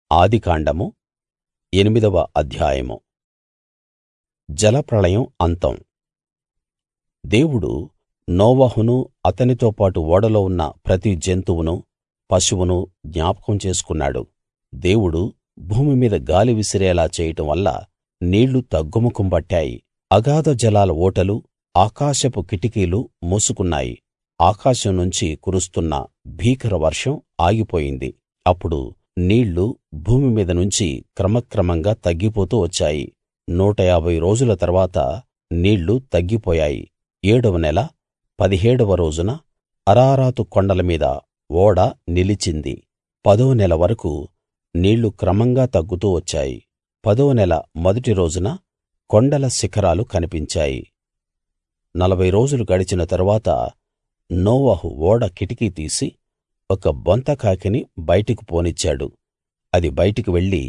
ఆదికాండము ఎనిమిదవ అధ్యాయము జలప్రళయం అంతం దేవుడు నోవహును అతనితో పాటు ఓడలో ఉన్న ప్రతి జంతువునూ పశువునూ జ్ఞాపకం చేసుకున్నాడు దేవుడు భూమి మీద గాలి విసిరేలా చేయడం వల్ల నీళ్లు తగ్గుముఖం పట్టాయి అగాధ జలాల ఊటలు ఆకాశపు కిటికీలు మూసుకున్నాయి ఆకాశం నుంచి కురుస్తున్న భీకర వర్షం ఆగిపోయింది అప్పుడు నీళ్లు భూమి మీద నుంచి క్రమక్రమంగా తగ్గిపోతూ వచ్చాయి నూట యాభై రోజుల తరువాత నీళ్లు తగ్గిపోయాయి ఏడవ నెల పదిహేడవ రోజున అరారాతు కొండల మీద ఓడ నిలిచింది పదో నెల వరకూ నీళ్లు క్రమంగా తగ్గుతూ వచ్చాయి పదో నెల మొదటి రోజున కొండల శిఖరాలు కనిపించాయి నలభై రోజులు గడిచిన తరువాత నోవహు ఓడ కిటికీ తీసి ఒక బొంతకాకిని బయటికి పోనిచ్చాడు అది బయటికి వెళ్ళి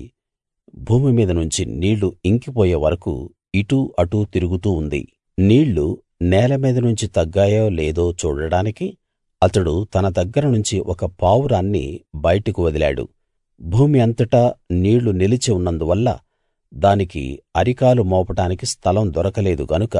భూమి మీద నుంచి నీళ్లు ఇంకిపోయే వరకూ ఇటూ అటూ తిరుగుతూ ఉంది నీళ్లు నేల మీద నుంచి తగ్గాయో లేదో చూడడానికి అతడు తన దగ్గర నుంచి ఒక పావురాన్ని బయటకు వదిలాడు భూమి అంతటా నీళ్లు నిలిచి ఉన్నందువల్ల దానికి అరికాలు మోపడానికి స్థలం దొరకలేదు గనుక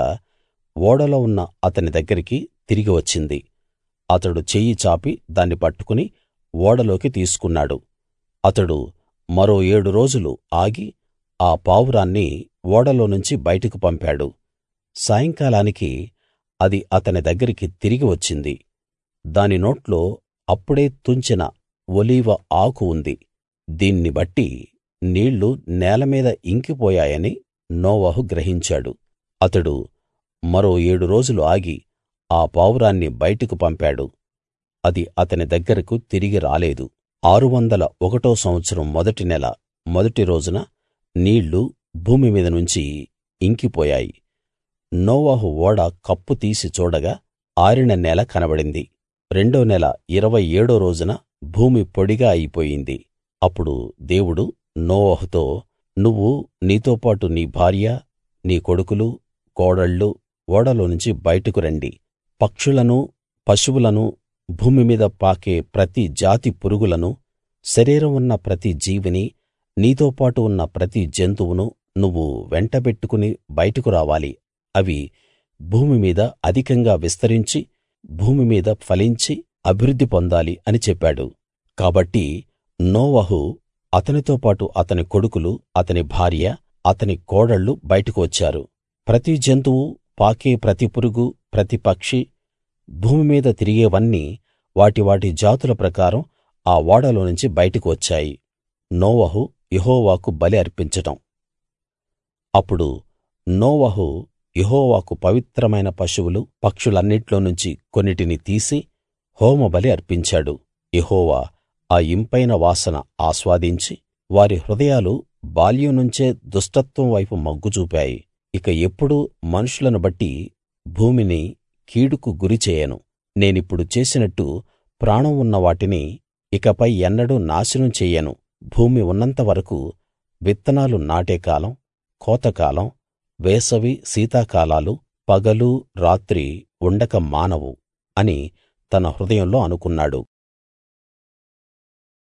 ఓడలో ఉన్న అతని దగ్గరికి తిరిగి వచ్చింది అతడు చెయ్యి చాపి దాన్ని పట్టుకుని ఓడలోకి తీసుకున్నాడు అతడు మరో ఏడు రోజులు ఆగి ఆ పావురాన్ని ఓడలో నుంచి బయటకు పంపాడు సాయంకాలానికి అది అతని దగ్గరికి తిరిగి వచ్చింది దాని నోట్లో అప్పుడే తుంచిన ఒలీవ ఆకు ఉంది దీన్ని బట్టి నీళ్లు నేల మీద ఇంకిపోయాయని నోవహు గ్రహించాడు అతడు మరో ఏడు రోజులు ఆగి ఆ పావురాన్ని బయటకు పంపాడు అది అతని దగ్గరకు తిరిగి రాలేదు ఆరు వందల ఒకటో సంవత్సరం మొదటి నెల మొదటి రోజున నీళ్లు భూమి మీద నుంచి ఇంకిపోయాయి నోవహు ఓడ కప్పు తీసి చూడగా ఆరిన నేల కనబడింది రెండో నెల ఇరవై ఏడో రోజున భూమి పొడిగా అయిపోయింది అప్పుడు దేవుడు నోవహుతో నువ్వు నీతోపాటు నీ భార్య నీ కొడుకులు కోడళ్ళు ఓడలోనుంచి బయటకు రండి పక్షులనూ పశువులనూ భూమి మీద పాకే ప్రతి జాతి పురుగులనూ శరీరం ఉన్న ప్రతి జీవినీ నీతోపాటు ఉన్న ప్రతి జంతువునూ నువ్వు వెంటబెట్టుకుని బయటకు రావాలి అవి భూమి మీద అధికంగా విస్తరించి భూమి మీద ఫలించి అభివృద్ధి పొందాలి అని చెప్పాడు కాబట్టి నోవహు అతనితో పాటు అతని కొడుకులు అతని భార్య అతని కోడళ్ళు బయటకు వచ్చారు ప్రతి జంతువు పాకే ప్రతి పురుగు ప్రతి పక్షి భూమి మీద తిరిగేవన్నీ వాటి వాటి జాతుల ప్రకారం ఆ ఓడలో నుంచి బయటకు వచ్చాయి నోవహు యెహోవాకు బలి అర్పించటం అప్పుడు నోవహు యెహోవాకు పవిత్రమైన పశువులు పక్షులన్నిట్లో నుంచి కొన్నిటిని తీసి హోమబలి అర్పించాడు యెహోవా ఆ ఇంపైన వాసన ఆస్వాదించి వారి హృదయాలు బాల్యం నుంచే దుష్టత్వం వైపు మొగ్గు చూపాయి ఇక ఎప్పుడూ మనుషులను బట్టి భూమిని కీడుకు గురి చేయను నేనిప్పుడు చేసినట్టు ప్రాణం ఉన్న వాటిని ఇకపై ఎన్నడూ నాశనం చెయ్యను భూమి ఉన్నంత వరకూ విత్తనాలు నాటే కాలం కోతకాలం వేసవి శీతాకాలాలు పగలు రాత్రి ఉండక మానవు అని తన హృదయంలో అనుకున్నాడు